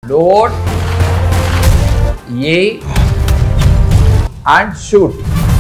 load, aim, and shoot.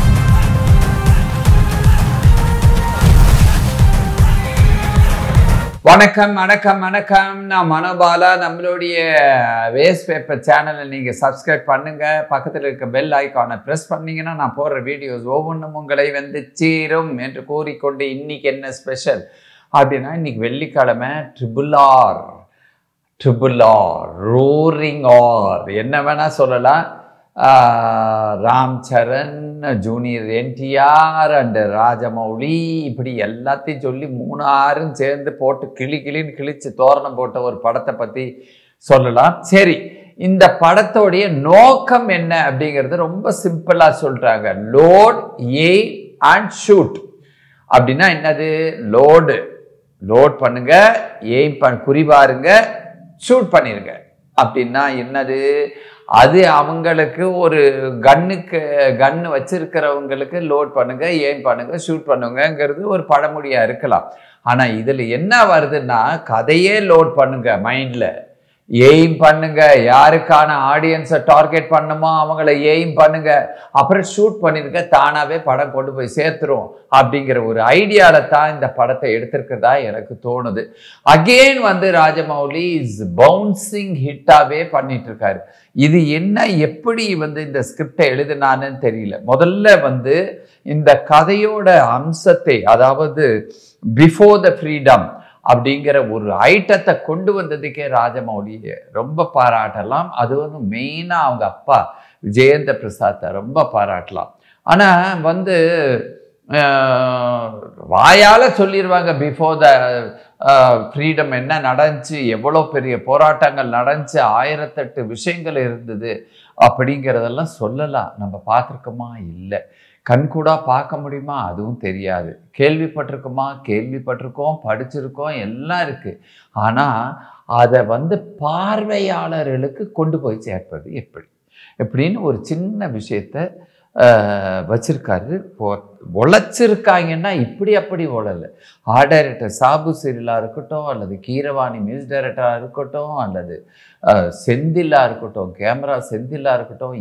வணக்கம் வணக்கம் வணக்கம் நான் மனோபாலா நம்மளுடைய வேஸ்ட் பேப்பர் சேனலை நீங்கள் சப்ஸ்கிரைப் பண்ணுங்க பக்கத்தில் இருக்க பெல் ஐக்கானை ப்ரெஸ் பண்ணீங்கன்னா நான் போடுற வீடியோஸ் ஒவ்வொன்றும் உங்களை வந்து சேரும் என்று கூறிக்கொண்டு இன்னைக்கு என்ன ஸ்பெஷல் அப்படின்னா இன்னைக்கு வெள்ளிக்கிழமை triple R triple R roaring R என்ன வேணா சொல்லலாம் ஆஹ் Ram Charan junior NTR and Rajamouli இப்படி எல்லாத்தையும் சொல்லி மூணு ஆறும் சேர்ந்து போட்டு கிளி கிளின்னு கிழிச்சு தோரணம் போட்ட ஒரு படத்தை பற்றி சொல்லலாம் சரி இந்த படத்தோடைய நோக்கம் என்ன அப்படிங்கிறது ரொம்ப சிம்பிளாக சொல்கிறாங்க லோட் எய்ம் அண்ட் ஷூட் அப்படின்னா என்னது லோடு லோட் பண்ணுங்க எய்ம் பண்ண குறிபாருங்க ஷூட் பண்ணிருங்க அப்படின்னா என்னது அது அவங்களுக்கு ஒரு கன்னுக்கு கன்னு வச்சிருக்கிறவங்களுக்கு லோட் பண்ணுங்க எய்ம் பண்ணுங்க ஷூட் பண்ணுங்கங்கிறது ஒரு பழமொழியா இருக்கலாம் ஆனா இதுல என்ன வருதுன்னா கதையே லோட் பண்ணுங்க மைண்ட்ல எய்ம் பண்ணுங்க யாருக்கான ஆடியன்ஸை டார்கெட் பண்ணுமோ அவங்கள எய்ம் பண்ணுங்க அப்புறம் ஷூட் பண்ணிருக்க தானாவே படம் கொண்டு போய் சேர்த்துரும் அப்படிங்கிற ஒரு ஐடியால தான் இந்த படத்தை எடுத்திருக்கிறதா எனக்கு தோணுது அகெயின் வந்து ராஜமௌலி இஸ் பவுன்சிங் ஹிட்டாவே பண்ணிட்டு இருக்காரு இது என்ன எப்படி வந்து இந்த ஸ்கிரிப்டை எழுதினான்னு தெரியல முதல்ல வந்து இந்த கதையோட அம்சத்தை அதாவது பிஃபோர் த ஃப்ரீடம் அப்படிங்கிற ஒரு ஐட்டத்தை கொண்டு வந்ததுக்கே ராஜமௌலியை ரொம்ப பாராட்டலாம் அது வந்து மெயினாக அவங்க அப்பா விஜயேந்திர பிரசாத்தை ரொம்ப பாராட்டலாம் ஆனால் வந்து வாயால் சொல்லிடுவாங்க பிஃபோர் த ஃப்ரீடம் என்ன நடந்துச்சு எவ்வளோ பெரிய போராட்டங்கள் நடந்துச்சு ஆயிரத்தெட்டு விஷயங்கள் இருந்தது அப்படிங்கிறதெல்லாம் சொல்லலாம் நம்ம பார்த்துருக்கோமா இல்லை கண்கூடா பார்க்க முடியுமா அதுவும் தெரியாது கேள்விப்பட்டிருக்கோமா கேள்விப்பட்டிருக்கோம் படிச்சிருக்கோம் எல்லாம் இருக்கு ஆனால் அதை வந்து பார்வையாளர்களுக்கு கொண்டு போய் சேர்ப்பது எப்படி எப்படின்னு ஒரு சின்ன விஷயத்த வச்சிருக்காரு உழைச்சிருக்காங்கன்னா இப்படி அப்படி உழலை ஆர்ட் டைரக்டர் சாபு சீரியலாக இருக்கட்டும் அல்லது கீரவாணி மியூசிக் டைரக்டராக இருக்கட்டும் அல்லது செந்திலா இருக்கட்டும் கேமரா செந்திலா இருக்கட்டும்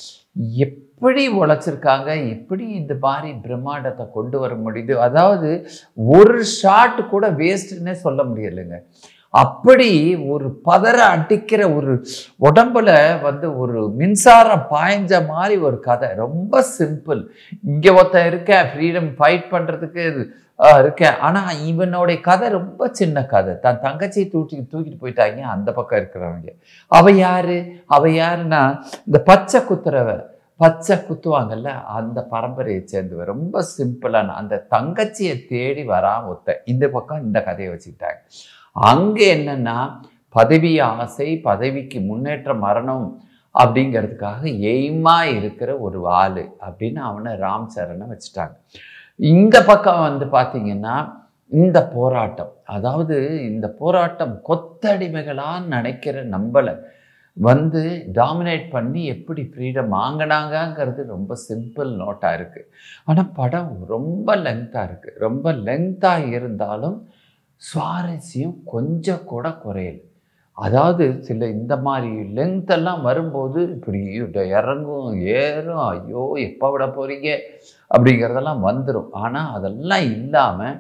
எப்படி உழைச்சிருக்காங்க எப்படி இந்த மாதிரி பிரம்மாண்டத்தை கொண்டு வர முடியுது அதாவது ஒரு ஷாட் கூட வேஸ்ட்னே சொல்ல முடியலைங்க அப்படி ஒரு பதற அடிக்கிற ஒரு உடம்புல வந்து ஒரு மின்சாரம் பாய்ஞ்ச மாதிரி ஒரு கதை ரொம்ப சிம்பிள் இங்கே ஒருத்தன் இருக்க ஃப்ரீடம் ஃபைட் பண்ணுறதுக்கு இருக்கேன் ஆனால் இவனுடைய கதை ரொம்ப சின்ன கதை தன் தங்கச்சியை தூக்கி தூக்கிட்டு போயிட்டாங்க அந்த பக்கம் இருக்கிறவங்க அவ யாரு அவ யாருன்னா இந்த பச்சை குத்துறவ பச்சை குத்துவாங்கல்ல அந்த பரம்பரையை சேர்ந்தவர் ரொம்ப சிம்பிளான அந்த தங்கச்சியை தேடி வராம ஒத்த இந்த பக்கம் இந்த கதையை வச்சுக்கிட்டாங்க அங்கே என்னன்னா பதவி ஆசை பதவிக்கு முன்னேற்ற மரணம் அப்படிங்கிறதுக்காக எய்மா இருக்கிற ஒரு ஆளு அப்படின்னு அவனை ராம் சரணை வச்சுட்டாங்க இந்த பக்கம் வந்து பார்த்தீங்கன்னா இந்த போராட்டம் அதாவது இந்த போராட்டம் கொத்தடிமைகளான்னு நினைக்கிற நம்மளை வந்து டாமினேட் பண்ணி எப்படி ஃப்ரீடம் வாங்கினாங்கங்கிறது ரொம்ப சிம்பிள் நோட்டாக இருக்குது ஆனால் படம் ரொம்ப லென்த்தாக இருக்குது ரொம்ப லென்த்தாக இருந்தாலும் சுவாரஸ்யம் கொஞ்சம் கூட குறையல அதாவது சில இந்த மாதிரி லென்த் எல்லாம் வரும்போது இப்படி இறங்கும் ஏறும் ஐயோ எப்போ விட போறீங்க அப்படிங்கிறதெல்லாம் வந்துடும் ஆனால் அதெல்லாம் இல்லாமல்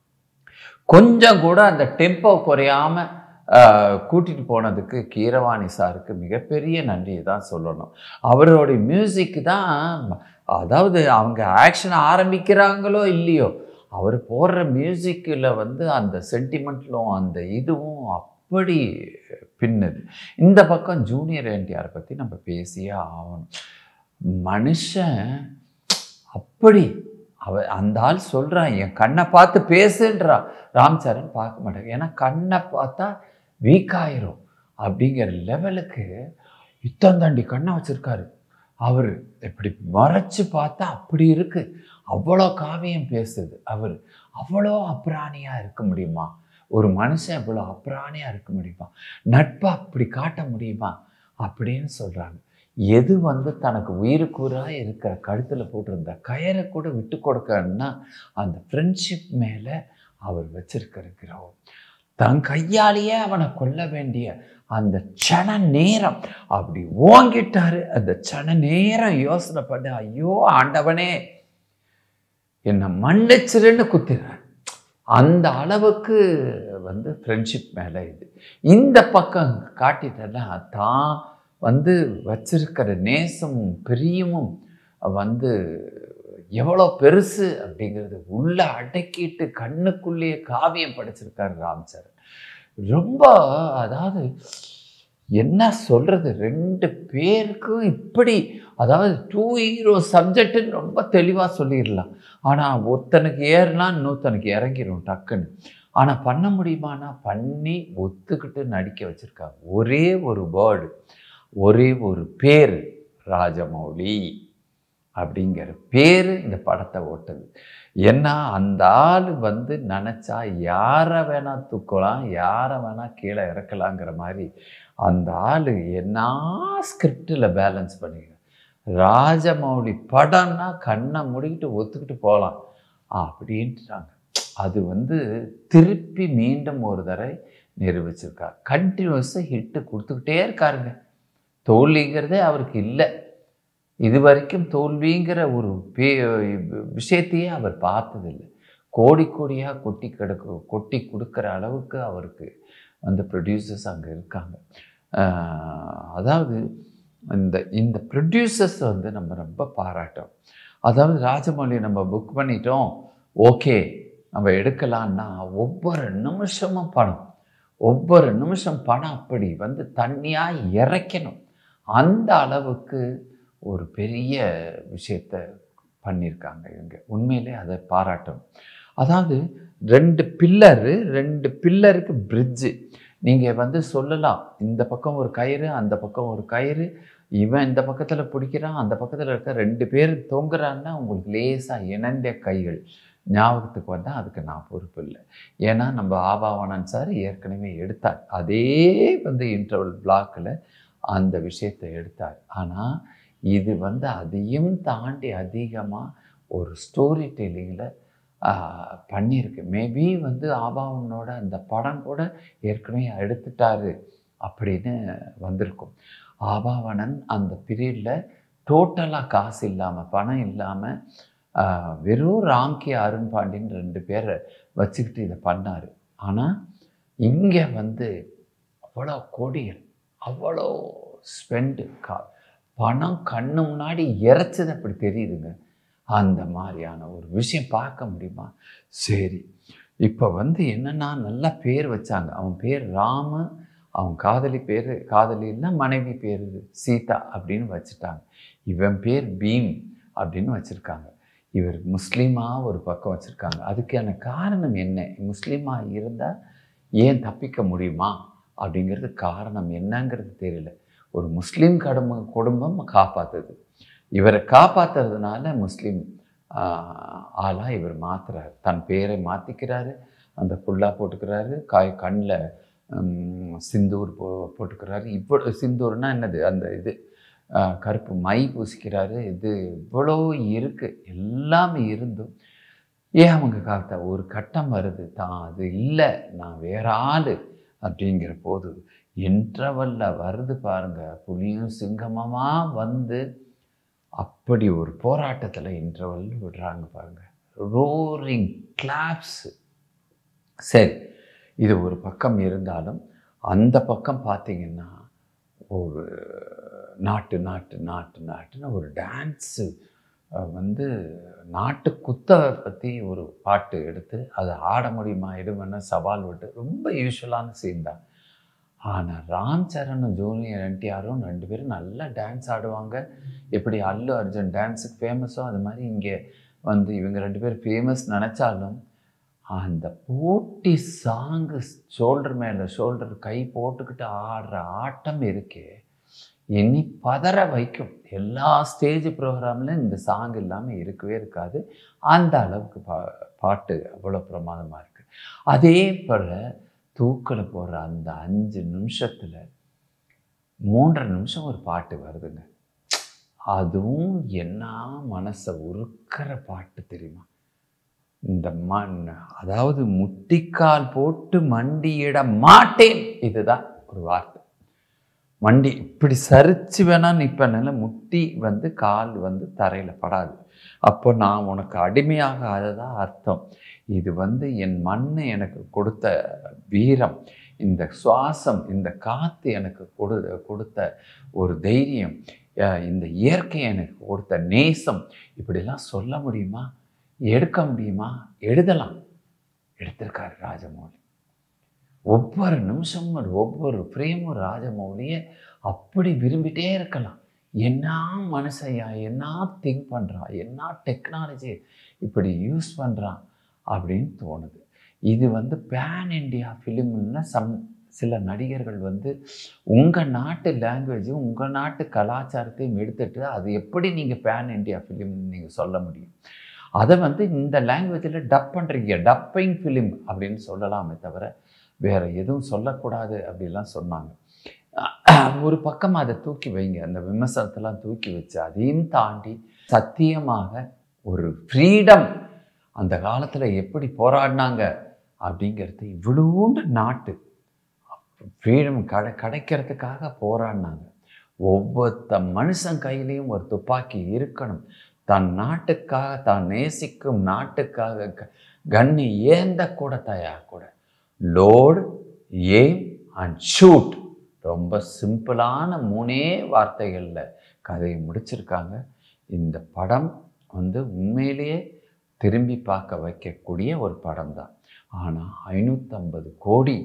கொஞ்சம் கூட அந்த டெம்போ குறையாம கூட்டிட்டு போனதுக்கு கீரவாணி சாருக்கு மிகப்பெரிய நன்றியை தான் சொல்லணும் அவருடைய மியூசிக் தான் அதாவது அவங்க ஆக்ஷன் ஆரம்பிக்கிறாங்களோ இல்லையோ அவர் போடுற மியூசிக்கில் வந்து அந்த சென்டிமெண்ட்லும் அந்த இதுவும் அப்படி பின்னுது இந்த பக்கம் ஜூனியர் என்டிஆர் பற்றி நம்ம பேசியே ஆகணும் மனுஷன் அப்படி அவ அந்த ஆள் சொல்கிறான் என் கண்ணை பார்த்து பேசுன்றா ராம் சரண் பார்க்க மாட்டாங்க ஏன்னா கண்ணை பார்த்தா வீக் ஆயிரும் அப்படிங்கிற லெவலுக்கு இத்தந்தாண்டி கண்ணை வச்சிருக்காரு அவர் இப்படி மறைச்சு பார்த்தா அப்படி இருக்கு அவ்வளோ காவியம் பேசுது அவர் அவ்வளோ அப்ராணியாக இருக்க முடியுமா ஒரு மனுஷன் இவ்வளோ அப்ராணியாக இருக்க முடியுமா நட்பை அப்படி காட்ட முடியுமா அப்படின்னு சொல்கிறாங்க எது வந்து தனக்கு உயிருக்கூறாக இருக்கிற கழுத்தில் போட்டிருந்த கயரை கூட விட்டு கொடுக்கணும்னா அந்த ஃப்ரெண்ட்ஷிப் மேலே அவர் வச்சிருக்கிற கிரகம் தன் கையாலேயே அவனை கொல்ல வேண்டிய அந்த சன நேரம் அப்படி ஓங்கிட்டாரு அந்த சன நேரம் யோசனை பண்ண ஐயோ ஆண்டவனே என்னை மன்னிச்சிருன்னு குத்தினார் அந்த அளவுக்கு வந்து ஃப்ரெண்ட்ஷிப் மேலே இது இந்த பக்கம் காட்டிட்டேன்னா தான் வந்து வச்சிருக்கிற நேசமும் பிரியமும் வந்து எவ்வளோ பெருசு அப்படிங்கிறது உள்ள அடக்கிட்டு கண்ணுக்குள்ளேயே காவியம் படைச்சிருக்காரு ராம்சரன் ரொம்ப அதாவது என்ன சொல்றது ரெண்டு பேருக்கும் இப்படி அதாவது டூ ஹீரோ சப்ஜெக்ட்டுன்னு ரொம்ப தெளிவாக சொல்லிடலாம் ஆனால் ஒருத்தனுக்கு ஏறலாம் இன்னொருத்தனுக்கு இறங்கிடும் டக்குன்னு ஆனால் பண்ண முடியுமானா பண்ணி ஒத்துக்கிட்டு நடிக்க வச்சுருக்காங்க ஒரே ஒரு வேர்டு ஒரே ஒரு பேர் ராஜமௌலி அப்படிங்கிற பேர் இந்த படத்தை ஓட்டுது ஏன்னா அந்த ஆள் வந்து நினச்சா யாரை வேணா தூக்கலாம் யாரை வேணா கீழே இறக்கலாங்கிற மாதிரி அந்த ஆள் என்ன ஸ்கிரிப்டில் பேலன்ஸ் பண்ணிக்க ராஜமௌலி படம்னா கண்ணை முடிக்கிட்டு ஒத்துக்கிட்டு போகலாம் அப்படின்ட்டுறாங்க அது வந்து திருப்பி மீண்டும் ஒரு தடவை நிரூபிச்சிருக்கார் கண்டினியூஸாக ஹிட்டு கொடுத்துக்கிட்டே இருக்காருங்க தோல்விங்கிறதே அவருக்கு இல்லை இது வரைக்கும் தோல்விங்கிற ஒரு பே விஷயத்தையே அவர் பார்த்ததில்லை கோடி கோடியாக கொட்டி கிடக்கு கொட்டி கொடுக்குற அளவுக்கு அவருக்கு அந்த ப்ரொடியூசர்ஸ் அங்கே இருக்காங்க அதாவது இந்த இந்த ப்ரொடியூசர்ஸ் வந்து நம்ம ரொம்ப பாராட்டோம் அதாவது ராஜமௌழி நம்ம புக் பண்ணிட்டோம் ஓகே நம்ம எடுக்கலான்னா ஒவ்வொரு நிமிஷமும் பணம் ஒவ்வொரு நிமிஷம் பணம் அப்படி வந்து தண்ணியாக இறைக்கணும் அந்த அளவுக்கு ஒரு பெரிய விஷயத்த பண்ணியிருக்காங்க இவங்க உண்மையிலே அதை பாராட்டணும் அதாவது ரெண்டு பில்லரு ரெண்டு பில்லருக்கு பிரிட்ஜு நீங்கள் வந்து சொல்லலாம் இந்த பக்கம் ஒரு கயிறு அந்த பக்கம் ஒரு கயிறு இவன் இந்த பக்கத்தில் பிடிக்கிறான் அந்த பக்கத்தில் இருக்க ரெண்டு பேர் தொங்குறான்னா உங்களுக்கு லேசாக இணைந்த கைகள் ஞாபகத்துக்கு வந்தால் அதுக்கு நான் பொறுப்பு இல்லை ஏன்னா நம்ம ஆபாவனன் சார் ஏற்கனவே எடுத்தார் அதே வந்து இன்டர்வல் பிளாக்கில் அந்த விஷயத்தை எடுத்தார் ஆனால் இது வந்து அதையும் தாண்டி அதிகமாக ஒரு ஸ்டோரி டெல்லிங்கில் பண்ணியிருக்கு மேபி வந்து ஆபாவனோட அந்த படம் கூட ஏற்கனவே எடுத்துட்டாரு அப்படின்னு வந்திருக்கும் ஆபாவனன் அந்த பீரியடில் டோட்டலாக காசு இல்லாமல் பணம் இல்லாமல் வெறும் ராம்கி அருண் பாண்டியன் ரெண்டு பேரை வச்சுக்கிட்டு இதை பண்ணார் ஆனால் இங்கே வந்து அவ்வளோ கோடிகள் அவ்வளோ ஸ்பெண்டு கா பணம் கண்ணு முன்னாடி இறைச்சது அப்படி தெரியுதுங்க அந்த மாதிரியான ஒரு விஷயம் பார்க்க முடியுமா சரி இப்போ வந்து என்னென்னா நல்லா பேர் வச்சாங்க அவன் பேர் ராம அவன் காதலி பேர் காதலின்னா மனைவி பேர் சீதா அப்படின்னு வச்சுட்டாங்க இவன் பேர் பீம் அப்படின்னு வச்சுருக்காங்க இவர் முஸ்லீமாக ஒரு பக்கம் வச்சுருக்காங்க அதுக்கான காரணம் என்ன முஸ்லீமாக இருந்தால் ஏன் தப்பிக்க முடியுமா அப்படிங்கிறது காரணம் என்னங்கிறது தெரியல ஒரு முஸ்லீம் கடும குடும்பம் காப்பாற்றுது இவரை காப்பாற்றுறதுனால முஸ்லீம் ஆளாக இவர் மாற்றுறாரு தன் பேரை மாற்றிக்கிறாரு அந்த புல்லா போட்டுக்கிறாரு காய் கண்ணில் சிந்தூர் போ போட்டுக்கிறாரு இப்போ சிந்தூர்னா என்னது அந்த இது கருப்பு மை பூசிக்கிறாரு இது இவ்வளோ இருக்குது எல்லாமே இருந்தும் ஏன் அவங்க காத்தா ஒரு கட்டம் வருது தான் அது இல்லை நான் வேற ஆள் அப்படிங்கிற போது இன்டர்வல்ல வருது பாருங்க புலியும் சிங்கமமா வந்து அப்படி ஒரு போராட்டத்தில் இன்டர்வல் விடுறாங்க பாருங்க ரோரிங் கிளாப்ஸ் சரி இது ஒரு பக்கம் இருந்தாலும் அந்த பக்கம் பார்த்தீங்கன்னா ஒரு நாட்டு நாட்டு நாட்டு நாட்டுன்னு ஒரு டான்ஸு வந்து நாட்டு குத்தவை பற்றி ஒரு பாட்டு எடுத்து அதை ஆட முடியுமா எடுவேன்னு சவால் விட்டு ரொம்ப யூஸ்வலான சீன் தான் ஆனால் ராம் சரணும் ஜூனியர் என்டிஆரும் ரெண்டு பேரும் நல்லா டான்ஸ் ஆடுவாங்க எப்படி அல்லு அர்ஜுன் டான்ஸுக்கு ஃபேமஸோ அது மாதிரி இங்கே வந்து இவங்க ரெண்டு பேரும் ஃபேமஸ் நினச்சாலும் அந்த போட்டி சாங்கு ஷோல்டர் மேலே ஷோல்டர் கை போட்டுக்கிட்டு ஆடுற ஆட்டம் இருக்கே இனி பதற வைக்கும் எல்லா ஸ்டேஜ் ப்ரோக்ராம்லையும் இந்த சாங் இல்லாமல் இருக்கவே இருக்காது அந்த அளவுக்கு பா பாட்டு அவ்வளோ பிரமாதமாக இருக்குது அதே போல் தூக்கில் போடுற அந்த அஞ்சு நிமிஷத்தில் மூன்றரை நிமிஷம் ஒரு பாட்டு வருதுங்க அதுவும் என்ன மனசை உருக்கிற பாட்டு தெரியுமா இந்த மண் அதாவது முட்டிக்கால் போட்டு மண்டியிட மாட்டேன் இதுதான் ஒரு வார்த்தை மண்டி இப்படி சரிச்சு வேணா நிற்பனால முட்டி வந்து கால் வந்து தரையில் படாது அப்போ நான் உனக்கு அடிமையாக அதுதான் அர்த்தம் இது வந்து என் மண் எனக்கு கொடுத்த வீரம் இந்த சுவாசம் இந்த காற்று எனக்கு கொடு கொடுத்த ஒரு தைரியம் அஹ் இந்த இயற்கை எனக்கு கொடுத்த நேசம் இப்படிலாம் சொல்ல முடியுமா எடுக்க முடியுமா எழுதலாம் எடுத்திருக்காரு ராஜமௌலி ஒவ்வொரு நிமிஷமும் ஒவ்வொரு ஃப்ரேமும் ராஜமௌலியை அப்படி விரும்பிட்டே இருக்கலாம் என்ன மனுஷையா என்ன திங்க் பண்ணுறான் என்ன டெக்னாலஜி இப்படி யூஸ் பண்ணுறான் அப்படின்னு தோணுது இது வந்து பேன் இண்டியா ஃபிலிம்னா சம் சில நடிகர்கள் வந்து உங்கள் நாட்டு லாங்குவேஜும் உங்கள் நாட்டு கலாச்சாரத்தையும் எடுத்துட்டு அது எப்படி நீங்கள் பேன் இண்டியா ஃபிலிம்னு நீங்கள் சொல்ல முடியும் அதை வந்து இந்த லாங்குவேஜில் டப் பண்ணுறீங்க டப்பிங் ஃபிலிம் அப்படின்னு சொல்லலாமே தவிர வேறு எதுவும் சொல்லக்கூடாது அப்படிலாம் சொன்னாங்க ஒரு பக்கம் அதை தூக்கி வைங்க அந்த விமர்சனத்தெல்லாம் தூக்கி வச்சு அதையும் தாண்டி சத்தியமாக ஒரு ஃப்ரீடம் அந்த காலத்தில் எப்படி போராடினாங்க அப்படிங்கிறது இவ்வளோண்டு நாட்டு ஃப்ரீடம் கடை கிடைக்கிறதுக்காக போராடினாங்க ஒவ்வொருத்த மனுஷன் கையிலையும் ஒரு துப்பாக்கி இருக்கணும் தன் நாட்டுக்காக தான் நேசிக்கும் நாட்டுக்காக க- கண்ணு ஏந்த கூட தயார் கூட லோடு ஏம் அண்ட் ஷூட் ரொம்ப சிம்பிளான மூணே வார்த்தைகளில் கதையை முடிச்சிருக்காங்க இந்த படம் வந்து உண்மையிலேயே திரும்பி பார்க்க வைக்கக்கூடிய ஒரு படம் தான் ஆனால் ஐநூற்றம்பது கோடி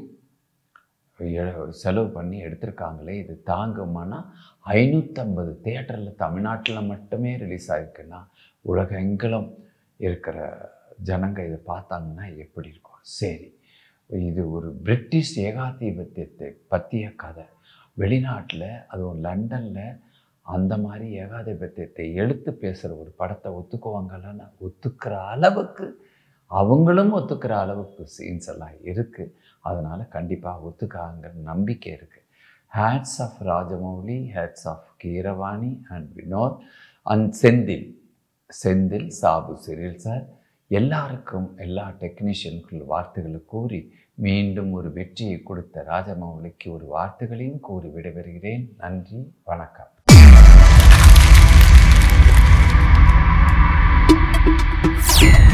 எ- செலவு பண்ணி எடுத்திருக்காங்களே இது தாங்குமானா ஐநூற்றம்பது தேட்டரில் தமிழ்நாட்டில் மட்டுமே ரிலீஸ் ஆகிருக்குன்னா உலகெங்கிலும் இருக்கிற ஜனங்க இதை பார்த்தாங்கன்னா எப்படி இருக்கும் சரி இது ஒரு பிரிட்டிஷ் ஏகாதிபத்தியத்தை பற்றிய கதை வெளிநாட்டில் அதுவும் லண்டனில் அந்த மாதிரி ஏகாதிபத்தியத்தை எடுத்து பேசுகிற ஒரு படத்தை ஒத்துக்குவாங்களான்னு ஒத்துக்கிற அளவுக்கு அவங்களும் ஒத்துக்கிற அளவுக்கு சீன்ஸ் எல்லாம் இருக்குது அதனால் கண்டிப்பாக ஒத்துக்காங்கிற நம்பிக்கை இருக்குது hats off Rajamouli hats off Keeravani and Vinod and Senthil Senthil Sabu Cyril sir எல்லாருக்கும் எல்லா டெக்னீஷியனுக்குள்ள வார்த்தைகளை கூறி மீண்டும் ஒரு வெற்றியை கொடுத்த ராஜமௌலிக்கு ஒரு வார்த்தைகளையும் கூறி விடைபெறுகிறேன் நன்றி வணக்கம் Thank